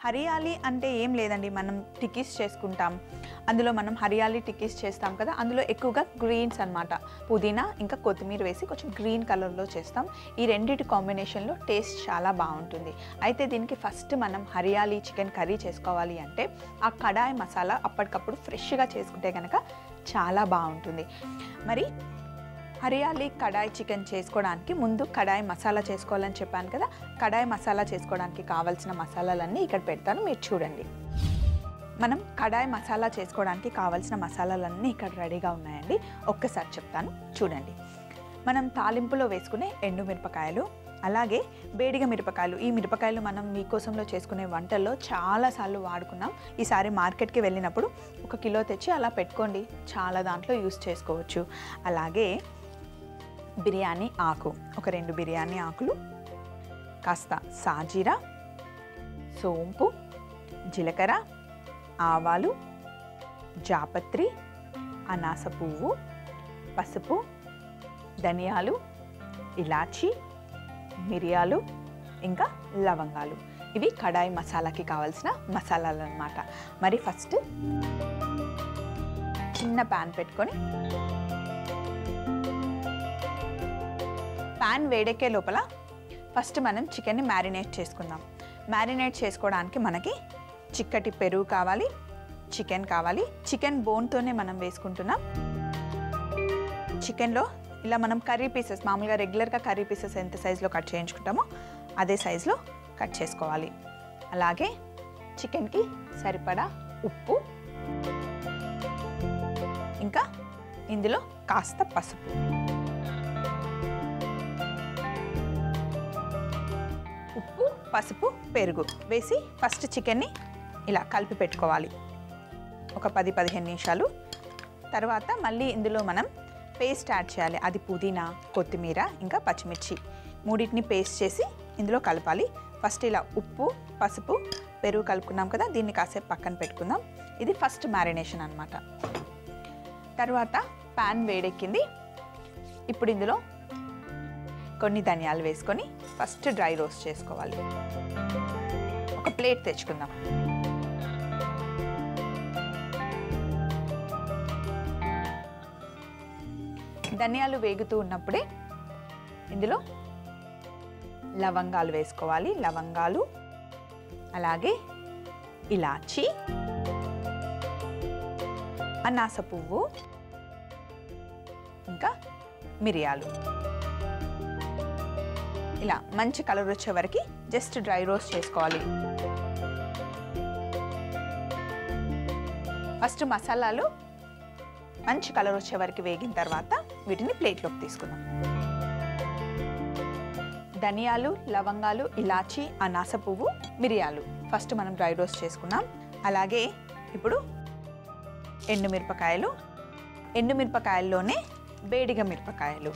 హరియాలి అంటే ఏం లేదండి మనం టిక్కీస్ చేసుకుంటాం అందులో మనం హరియాలి టిక్కీస్ చేస్తాం కదా అందులో ఎక్కువగా గ్రీన్స్ అన్నమాట పుదీనా ఇంకా కొత్తిమీర వేసి కొంచెం గ్రీన్ కలర్లో చేస్తాం ఈ రెండింటి కాంబినేషన్లో టేస్ట్ చాలా బాగుంటుంది అయితే దీనికి ఫస్ట్ మనం హరియాలి చికెన్ కర్రీ చేసుకోవాలి అంటే ఆ కడాయి మసాలా అప్పటికప్పుడు ఫ్రెష్గా చేసుకుంటే కనుక చాలా బాగుంటుంది మరి హరియాలి కడాయి చికెన్ చేసుకోవడానికి ముందు కడాయి మసాలా చేసుకోవాలని చెప్పాను కదా కడాయి మసాలా చేసుకోవడానికి కావాల్సిన మసాలాలన్నీ ఇక్కడ పెడతాను మీరు చూడండి మనం కడాయి మసాలా చేసుకోవడానికి కావాల్సిన మసాలాలన్నీ ఇక్కడ రెడీగా ఉన్నాయండి ఒక్కసారి చెప్తాను చూడండి మనం తాలింపులో వేసుకునే ఎండు మిరపకాయలు అలాగే వేడిగ మిరపకాయలు ఈ మిరపకాయలు మనం మీకోసంలో చేసుకునే వంటల్లో చాలాసార్లు వాడుకున్నాం ఈసారి మార్కెట్కి వెళ్ళినప్పుడు ఒక కిలో తెచ్చి అలా పెట్టుకోండి చాలా దాంట్లో యూస్ చేసుకోవచ్చు అలాగే బిర్యానీ ఆకు ఒక రెండు బిర్యానీ ఆకులు కాస్త సాజీరా సోంపు జీలకర్ర ఆవాలు జాపత్రి అనాస పువ్వు పసుపు ధనియాలు ఇలాచి మిరియాలు ఇంకా లవంగాలు ఇవి కడాయి మసాలాకి కావాల్సిన మసాలాలు అన్నమాట మరి ఫస్ట్ చిన్న ప్యాన్ పెట్టుకొని ప్యాన్ వేడెక్కే లోపల ఫస్ట్ మనం చికెన్ని మ్యారినేట్ చేసుకుందాం మ్యారినేట్ చేసుకోవడానికి మనకి చిక్కటి పెరుగు కావాలి చికెన్ కావాలి చికెన్ బోన్తోనే మనం వేసుకుంటున్నాం చికెన్లో ఇలా మనం కర్రీ పీసెస్ మామూలుగా రెగ్యులర్గా కర్రీ పీసెస్ ఎంత సైజులో కట్ చేయించుకుంటామో అదే సైజులో కట్ చేసుకోవాలి అలాగే చికెన్కి సరిపడా ఉప్పు ఇంకా ఇందులో కాస్త పసుపు ఉప్పు పసుపు పెరుగు వేసి ఫస్ట్ చికెన్ని ఇలా కలిపి పెట్టుకోవాలి ఒక పది పదిహేను నిమిషాలు తర్వాత మళ్ళీ ఇందులో మనం పేస్ట్ యాడ్ చేయాలి అది పుదీనా కొత్తిమీర ఇంకా పచ్చిమిర్చి మూడింటిని పేస్ట్ చేసి ఇందులో కలపాలి ఫస్ట్ ఇలా ఉప్పు పసుపు పెరుగు కలుపుకున్నాం కదా దీన్ని కాసేపు పక్కన పెట్టుకుందాం ఇది ఫస్ట్ మ్యారినేషన్ అనమాట తర్వాత ప్యాన్ వేడెక్కింది ఇప్పుడు ఇందులో కొన్ని ధనియాలు వేసుకొని ఫస్ట్ డ్రై రోస్ట్ చేసుకోవాలి ఒక ప్లేట్ తెచ్చుకుందాం ధనియాలు వేగుతూ ఉన్నప్పుడే ఇందులో లవంగాలు వేసుకోవాలి లవంగాలు అలాగే ఇలాచి అనాస పువ్వు ఇంకా మిరియాలు ఇలా మంచి కలర్ వచ్చే వరకు జస్ట్ డ్రై రోస్ట్ చేసుకోవాలి ఫస్ట్ మసాలాలు మంచి కలర్ వచ్చే వరకు వేగిన తర్వాత వీటిని ప్లేట్లోకి తీసుకుందాం ధనియాలు లవంగాలు ఇలాచి అనాస పువ్వు మిరియాలు ఫస్ట్ మనం డ్రై రోస్ట్ చేసుకున్నాం అలాగే ఇప్పుడు ఎండుమిరపకాయలు ఎండుమిరపకాయల్లోనే వేడిగ మిరపకాయలు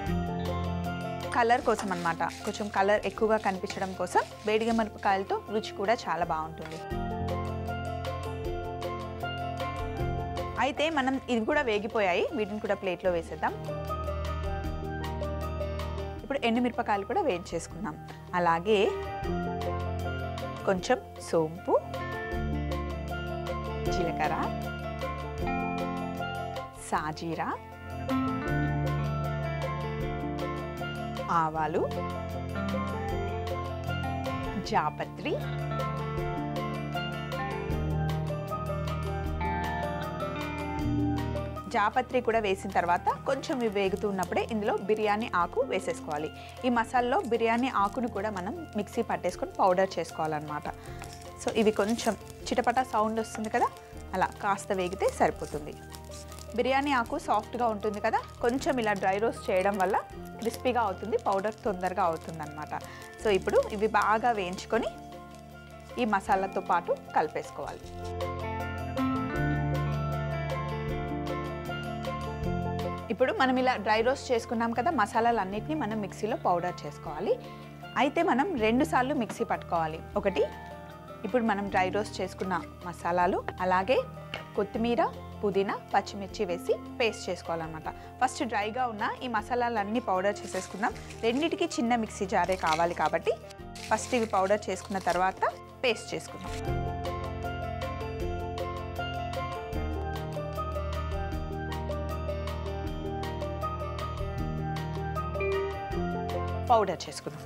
కలర్ కోసం అన్నమాట కొంచెం కలర్ ఎక్కువగా కనిపించడం కోసం వేడిగ మిరపకాయలతో రుచి కూడా చాలా బాగుంటుంది అయితే మనం ఇది కూడా వేగిపోయాయి వీటిని కూడా ప్లేట్లో వేసేద్దాం ఇప్పుడు ఎండుమిరపకాయలు కూడా వేడి చేసుకుందాం అలాగే కొంచెం సోంపు జీలకర్ర సాజీరా ఆవాలు జాపత్రి జాపత్రి కూడా వేసిన తర్వాత కొంచెం ఇవి వేగుతూ ఉన్నప్పుడే ఇందులో బిర్యానీ ఆకు వేసేసుకోవాలి ఈ మసాలాలో బిర్యానీ ఆకును కూడా మనం మిక్సీ పట్టేసుకొని పౌడర్ చేసుకోవాలన్నమాట సో ఇవి కొంచెం చిటపట సౌండ్ వస్తుంది కదా అలా కాస్త వేగితే సరిపోతుంది బిర్యానీ ఆకు సాఫ్ట్గా ఉంటుంది కదా కొంచెం ఇలా డ్రై రోస్ట్ చేయడం వల్ల క్రిస్పీగా అవుతుంది పౌడర్ తొందరగా అవుతుంది అనమాట సో ఇప్పుడు ఇవి బాగా వేయించుకొని ఈ మసాలాతో పాటు కలిపేసుకోవాలి ఇప్పుడు మనం ఇలా డ్రై రోస్ట్ చేసుకున్నాం కదా మసాలాలు అన్నిటినీ మనం మిక్సీలో పౌడర్ చేసుకోవాలి అయితే మనం రెండు సార్లు మిక్సీ పట్టుకోవాలి ఒకటి ఇప్పుడు మనం డ్రై రోస్ట్ చేసుకున్న మసాలాలు అలాగే కొత్తిమీర పుదీనా పచ్చిమిర్చి వేసి పేస్ట్ చేసుకోవాలన్నమాట ఫస్ట్ డ్రైగా ఉన్న ఈ మసాలాలన్నీ పౌడర్ చేసేసుకుందాం రెండిటికి చిన్న మిక్సీ జారే కావాలి కాబట్టి ఫస్ట్ ఇవి పౌడర్ చేసుకున్న తర్వాత పేస్ట్ చేసుకుందాం పౌడర్ చేసుకుందాం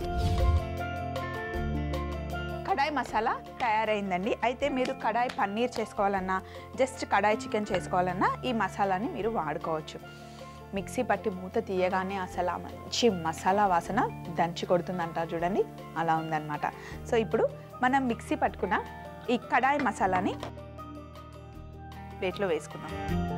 కడాయి మసాలా తయారైందండి అయితే మీరు కడాయి పన్నీర్ చేసుకోవాలన్నా జస్ట్ కడాయి చికెన్ చేసుకోవాలన్నా ఈ మసాలాని మీరు వాడుకోవచ్చు మిక్సీ పట్టి మూత తీయగానే అసలు ఆ మంచి మసాలా వాసన దంచి కొడుతుంది అంటారు చూడండి అలా ఉందన్నమాట సో ఇప్పుడు మనం మిక్సీ పట్టుకున్న ఈ కడాయి మసాలాని ప్లేట్లో వేసుకున్నాం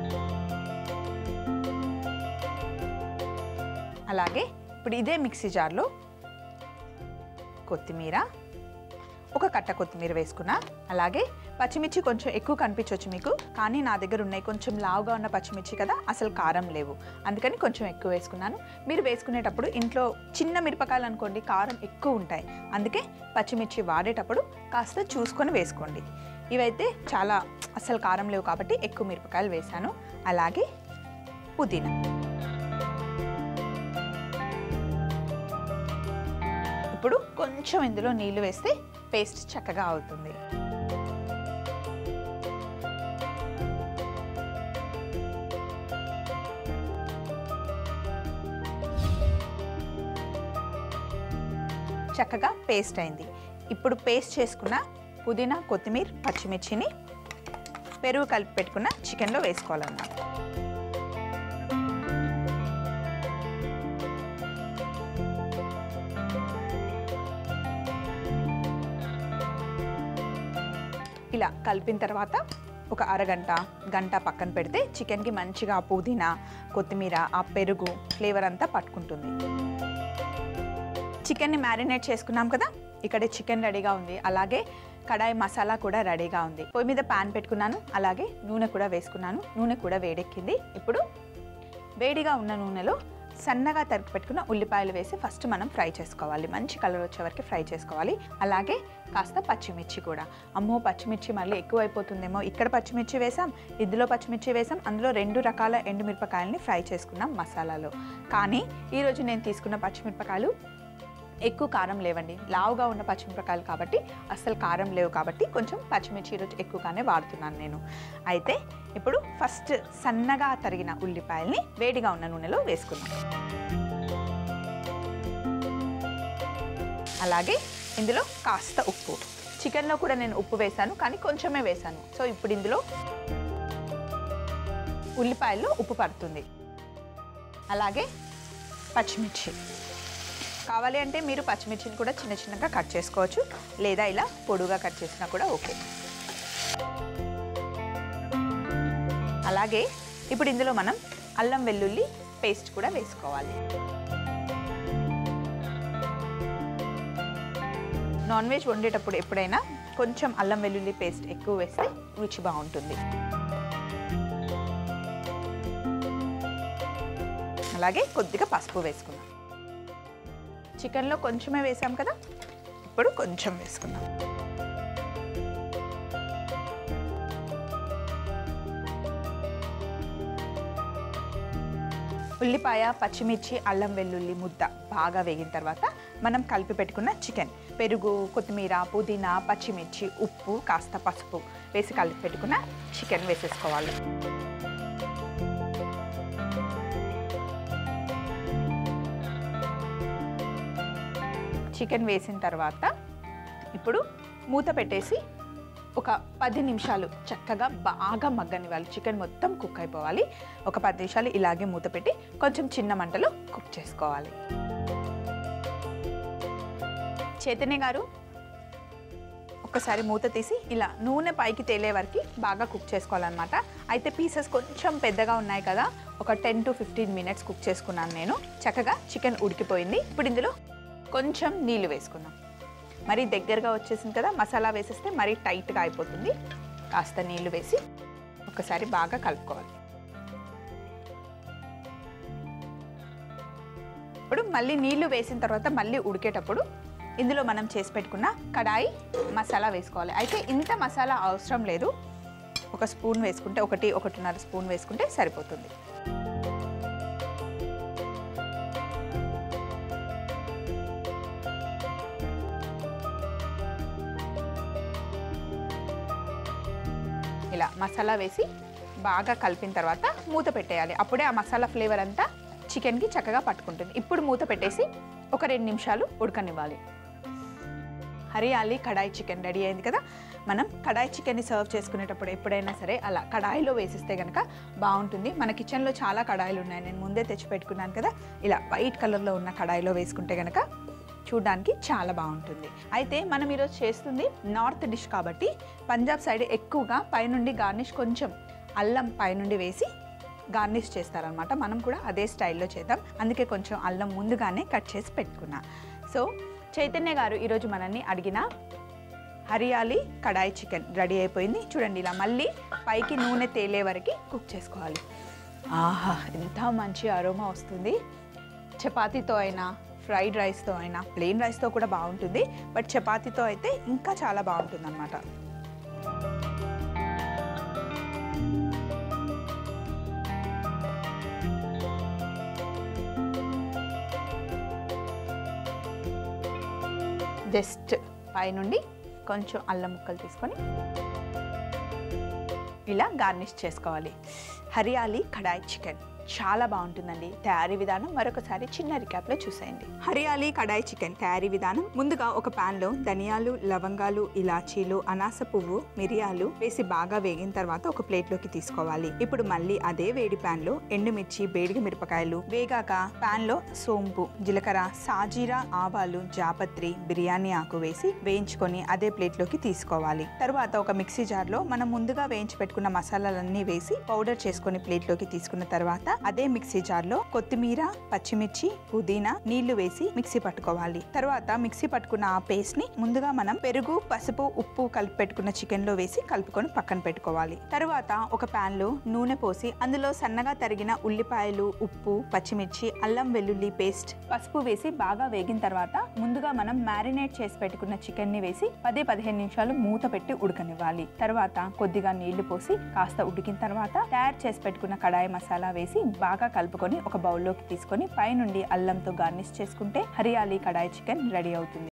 అలాగే ఇప్పుడు ఇదే మిక్సీ జార్లో కొత్తిమీర ఒక కట్ట కొత్తిమీర వేసుకున్నా అలాగే పచ్చిమిర్చి కొంచెం ఎక్కువ కనిపించవచ్చు మీకు కానీ నా దగ్గర ఉన్నాయి కొంచెం లావుగా ఉన్న పచ్చిమిర్చి కదా అసలు కారం లేవు అందుకని కొంచెం ఎక్కువ వేసుకున్నాను మీరు వేసుకునేటప్పుడు ఇంట్లో చిన్న మిరపకాయలు అనుకోండి కారం ఎక్కువ ఉంటాయి అందుకే పచ్చిమిర్చి వాడేటప్పుడు కాస్త చూసుకొని వేసుకోండి ఇవైతే చాలా అసలు కారం లేవు కాబట్టి ఎక్కువ మిరపకాయలు వేశాను అలాగే పుదీనా ఇప్పుడు కొంచెం ఇందులో నీళ్లు వేస్తే పేస్ట్ చక్కగా అవుతుంది చక్కగా పేస్ట్ అయింది ఇప్పుడు పేస్ట్ చేసుకున్న పుదీనా కొత్తిమీర పచ్చిమిర్చిని పెరుగు కలిపి పెట్టుకున్న చికెన్లో వేసుకోవాలన్నమాట ఇలా కలిపిన తర్వాత ఒక అరగంట గంట పక్కన పెడితే చికెన్కి మంచిగా ఆ పుదీనా కొత్తిమీర ఆ పెరుగు ఫ్లేవర్ అంతా పట్టుకుంటుంది చికెన్ని మ్యారినేట్ చేసుకున్నాం కదా ఇక్కడ చికెన్ రెడీగా ఉంది అలాగే కడాయి మసాలా కూడా రెడీగా ఉంది పొయ్యి మీద పాన్ పెట్టుకున్నాను అలాగే నూనె కూడా వేసుకున్నాను నూనె కూడా వేడెక్కింది ఇప్పుడు వేడిగా ఉన్న నూనెలో సన్నగా తరిగి పెట్టుకున్న ఉల్లిపాయలు వేసి ఫస్ట్ మనం ఫ్రై చేసుకోవాలి మంచి కలర్ వచ్చే వరకు ఫ్రై చేసుకోవాలి అలాగే కాస్త పచ్చిమిర్చి కూడా అమ్మో పచ్చిమిర్చి మళ్ళీ ఎక్కువ అయిపోతుందేమో ఇక్కడ పచ్చిమిర్చి వేసాం ఇందులో పచ్చిమిర్చి వేసాం అందులో రెండు రకాల ఎండుమిరపకాయలని ఫ్రై చేసుకున్నాం మసాలాలో కానీ ఈరోజు నేను తీసుకున్న పచ్చిమిరపకాయలు ఎక్కువ కారం లేవండి లావుగా ఉన్న పచ్చిమిరపకాయలు కాబట్టి అస్సలు కారం లేవు కాబట్టి కొంచెం పచ్చిమిర్చి ఈరోజు ఎక్కువగానే వాడుతున్నాను నేను అయితే ఇప్పుడు ఫస్ట్ సన్నగా తరిగిన ఉల్లిపాయల్ని వేడిగా ఉన్న నూనెలో వేసుకుందాం అలాగే ఇందులో కాస్త ఉప్పు చికెన్లో కూడా నేను ఉప్పు వేశాను కానీ కొంచెమే వేశాను సో ఇప్పుడు ఇందులో ఉల్లిపాయల్లో ఉప్పు పడుతుంది అలాగే పచ్చిమిర్చి కావాలి అంటే మీరు పచ్చిమిర్చిని కూడా చిన్న చిన్నగా కట్ చేసుకోవచ్చు లేదా ఇలా పొడుగా కట్ చేసినా కూడా ఓకే అలాగే ఇప్పుడు ఇందులో మనం అల్లం వెల్లుల్లి పేస్ట్ కూడా వేసుకోవాలి నాన్ వెజ్ వండేటప్పుడు ఎప్పుడైనా కొంచెం అల్లం వెల్లుల్లి పేస్ట్ ఎక్కువ వేస్తే రుచి బాగుంటుంది అలాగే కొద్దిగా పసుపు వేసుకుందాం చికెన్లో కొంచెమే వేసాం కదా ఇప్పుడు కొంచెం వేసుకుందాం ఉల్లిపాయ పచ్చిమిర్చి అల్లం వెల్లుల్లి ముద్ద బాగా వేగిన తర్వాత మనం కలిపి పెట్టుకున్న చికెన్ పెరుగు కొత్తిమీర పుదీనా పచ్చిమిర్చి ఉప్పు కాస్త పసుపు వేసి కలిపి పెట్టుకున్న చికెన్ వేసేసుకోవాలి చికెన్ వేసిన తర్వాత ఇప్పుడు మూత పెట్టేసి ఒక పది నిమిషాలు చక్కగా బాగా మగ్గనివ్వాలి చికెన్ మొత్తం కుక్ అయిపోవాలి ఒక పది నిమిషాలు ఇలాగే మూత పెట్టి కొంచెం చిన్న మంటలో కుక్ చేసుకోవాలి చైతన్య గారు ఒక్కసారి మూత తీసి ఇలా నూనె పైకి తేలే వరకు బాగా కుక్ చేసుకోవాలన్నమాట అయితే పీసెస్ కొంచెం పెద్దగా ఉన్నాయి కదా ఒక ten to fifteen minutes cook చేసుకున్నాను నేను చక్కగా చికెన్ ఉడికిపోయింది ఇప్పుడు ఇందులో కొంచెం నీళ్లు వేసుకుందాం మరీ దగ్గరగా వచ్చేసింది కదా మసాలా వేసేస్తే మరీ టైట్గా అయిపోతుంది కాస్త నీళ్లు వేసి ఒకసారి బాగా కలుపుకోవాలి ఇప్పుడు మళ్ళీ నీళ్లు వేసిన తర్వాత మళ్ళీ ఉడికేటప్పుడు ఇందులో మనం చేసి పెట్టుకున్న కడాయి మసాలా వేసుకోవాలి అయితే ఇంత మసాలా అవసరం లేదు ఒక స్పూన్ వేసుకుంటే ఒకటి ఒకటిన్నర స్పూన్ వేసుకుంటే సరిపోతుంది మసాలా వేసి బాగా కలిపిన తర్వాత మూత పెట్టేయాలి అప్పుడే ఆ మసాలా ఫ్లేవర్ అంతా చికెన్కి చక్కగా పట్టుకుంటుంది ఇప్పుడు మూత పెట్టేసి ఒక రెండు నిమిషాలు ఉడకనివ్వాలి హరియాలి కడాయి చికెన్ రెడీ అయింది కదా మనం కడాయి చికెన్ని సర్వ్ చేసుకునేటప్పుడు ఎప్పుడైనా సరే అలా కడాయిలో వేసిస్తే కనుక బాగుంటుంది మన కిచెన్లో చాలా కడాయిలు ఉన్నాయి నేను ముందే తెచ్చి పెట్టుకున్నాను కదా ఇలా వైట్ కలర్లో ఉన్న కడాయిలో వేసుకుంటే కనుక చూడడానికి చాలా బాగుంటుంది అయితే మనం ఈరోజు చేస్తుంది నార్త్ డిష్ కాబట్టి పంజాబ్ సైడ్ ఎక్కువగా పైనుండి గార్నిష్ కొంచెం అల్లం పైనుండి వేసి గార్నిష్ చేస్తారనమాట మనం కూడా అదే స్టైల్లో చేద్దాం అందుకే కొంచెం అల్లం ముందుగానే కట్ చేసి పెట్టుకున్నా సో చైతన్య గారు ఈరోజు మనల్ని అడిగిన హరియాలి కడాయి చికెన్ రెడీ అయిపోయింది చూడండి ఇలా మళ్ళీ పైకి నూనె తేలే వరకు కుక్ చేసుకోవాలి ఆహా ఎంత మంచి అరోమా వస్తుంది చపాతీతో అయినా ఫ్రైడ్ రైస్తో అయినా ప్లెయిన్ రైస్తో కూడా బాగుంటుంది బట్ చపాతీతో అయితే ఇంకా చాలా బాగుంటుంది అనమాట జస్ట్ పైనుండి కొంచెం అల్లం ముక్కలు తీసుకొని ఇలా గార్నిష్ చేసుకోవాలి హరియాలి కడాయి చికెన్ చాలా బాగుంటుందండి తయారీ విధానం మరొకసారి చిన్న రికాప్లో చూసేయండి హరియాలి కడాయి చికెన్ తయారీ విధానం ముందుగా ఒక pan లో ధనియాలు లవంగాలు ఇలాచీలు అనాస పువ్వు మిరియాలు వేసి బాగా వేగిన తర్వాత ఒక ప్లేట్లోకి తీసుకోవాలి ఇప్పుడు మళ్ళీ అదే వేడి pan లో ఎండుమిర్చి బేడిగ మిరపకాయలు వేగాక pan లో సోంపు జీలకర్ర సాజీరా ఆవాలు జాపత్రి బిర్యానీ ఆకు వేసి వేయించుకొని అదే ప్లేట్లోకి తీసుకోవాలి తర్వాత ఒక మిక్సీ జార్లో మనం ముందుగా వేయించి పెట్టుకున్న మసాలాలన్నీ వేసి పౌడర్ చేసుకొని ప్లేట్లోకి తీసుకున్న తర్వాత అదే మిక్సీ జార్లో కొత్తిమీర పచ్చిమిర్చి పుదీనా నీళ్లు వేసి మిక్సీ పట్టుకోవాలి తర్వాత మిక్సీ పట్టుకున్న ఆ పేస్ట్ ని ముందుగా మనం పెరుగు పసుపు ఉప్పు కలిపి పెట్టుకున్న చికెన్ లో వేసి కలుపుకొని పక్కన పెట్టుకోవాలి తర్వాత ఒక పాన్ లో నూనె పోసి అందులో సన్నగా తరిగిన ఉల్లిపాయలు ఉప్పు పచ్చిమిర్చి అల్లం వెల్లుల్లి పేస్ట్ పసుపు వేసి బాగా వేగిన తర్వాత ముందుగా మనం మ్యారినేట్ చేసి పెట్టుకున్న చికెన్ ని వేసి పది పదిహేను నిమిషాలు మూత పెట్టి ఉడకనివ్వాలి తర్వాత కొద్దిగా నీళ్లు పోసి కాస్త ఉడికిన తర్వాత తయారు చేసి పెట్టుకున్న కడాయి మసాలా వేసి బాగా కలుపుకొని ఒక బౌల్లోకి తీసుకొని పైనుండి అల్లంతో గార్నిష్ చేసుకుంటే హరియాలి కడాయి చికెన్ రెడీ అవుతుంది